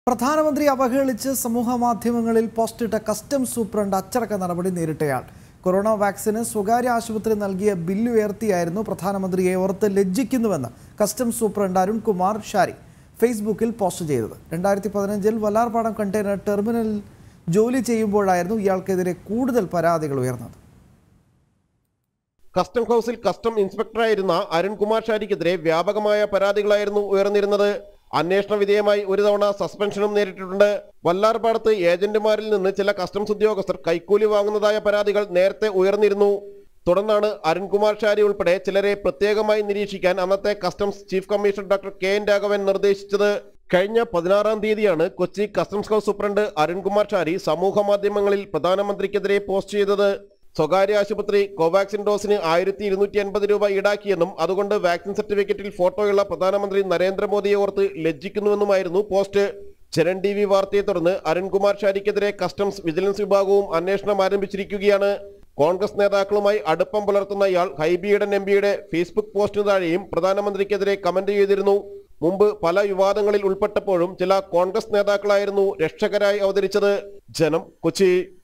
പ്രധാനമന്ത്രി അവഹേളിച്ച് സമൂഹ മാധ്യമങ്ങളിൽ പോസ്റ്റിട്ട കസ്റ്റംസ് സൂപ്രണ്ട് അച്ചടക്ക നടപടി നേരിട്ടയാൾ കൊറോണ വാക്സിന് സ്വകാര്യ ആശുപത്രി നൽകിയ ബില്ല് ഉയർത്തിയായിരുന്നു പ്രധാനമന്ത്രിയെ ഓർത്ത് ലജ്ജിക്കുന്നുവെന്ന് കസ്റ്റംസ് സൂപ്രണ്ട് അരുൺകുമാർ ഷാരി ഫേസ്ബുക്കിൽ പോസ്റ്റ് ചെയ്തത് രണ്ടായിരത്തി പതിനഞ്ചിൽ വല്ലാർപാടം കണ്ടെയ്നർ ടെർമിനലിൽ ജോലി ചെയ്യുമ്പോഴായിരുന്നു ഇയാൾക്കെതിരെ കൂടുതൽ പരാതികൾ ഉയർന്നത് കസ്റ്റം ഹൗസിൽ കസ്റ്റം ഇൻസ്പെക്ടറായിരുന്ന അരുൺകുമാർ ഷാരിക്കെതിരെ വ്യാപകമായ പരാതികളായിരുന്നു ഉയർന്നിരുന്നത് അന്വേഷണ വിധേയമായി ഒരു തവണ സസ്പെൻഷനും നേരിട്ടിട്ടുണ്ട് വല്ലാർപാടത്ത് ഏജന്റുമാരിൽ നിന്ന് ചില കസ്റ്റംസ് ഉദ്യോഗസ്ഥർ കൈക്കൂലി വാങ്ങുന്നതായ പരാതികൾ നേരത്തെ ഉയർന്നിരുന്നു തുടർന്നാണ് അരുൺകുമാർ ഷാരി ഉൾപ്പെടെ ചിലരെ പ്രത്യേകമായി നിരീക്ഷിക്കാൻ അന്നത്തെ customs chief commissioner doctor K N Raghavan നിർദ്ദേശിച്ചത് കഴിഞ്ഞ പതിനാറാം തീയതിയാണ് Kochi customs house superintendent Arun Kumar Shari സമൂഹ മാധ്യമങ്ങളിൽ പ്രധാനമന്ത്രിക്കെതിരെ പോസ്റ്റ് ചെയ്തത് സ്വകാര്യ ആശുപത്രി കോവാക്സിൻ ഡോസിന് ആയിരത്തി ഇരുന്നൂറ്റി അൻപത് രൂപ ഈടാക്കിയെന്നും അതുകൊണ്ട് വാക്സിൻ സർട്ടിഫിക്കറ്റിൽ ഫോട്ടോയുള്ള പ്രധാനമന്ത്രി നരേന്ദ്രമോദിയെ ഓർത്ത് ലജ്ജിക്കുന്നുവെന്നുമായിരുന്നു പോസ്റ്റ് ചരൺ ടി വി വാർത്തയെ തുടർന്ന് അരുൺകുമാർ ഷാരിക്കെതിരെ കസ്റ്റംസ് വിജിലൻസ് വിഭാഗവും അന്വേഷണം ആരംഭിച്ചിരിക്കുകയാണ് കോൺഗ്രസ് നേതാക്കളുമായി അടുപ്പം പുലർത്തുന്ന ഇയാൾ ഹൈബിയുടെ എം പിയുടെ ഫേസ്ബുക്ക് പോസ്റ്റിന് താഴെയും പ്രധാനമന്ത്രിക്കെതിരെ കമന്റ് ചെയ്തിരുന്നു മുമ്പ് പല വിവാദങ്ങളിൽ ഉൾപ്പെട്ടപ്പോഴും ചില കോൺഗ്രസ് നേതാക്കളായിരുന്നു രക്ഷകരായി അവതരിച്ചത് ജനം കൊച്ചി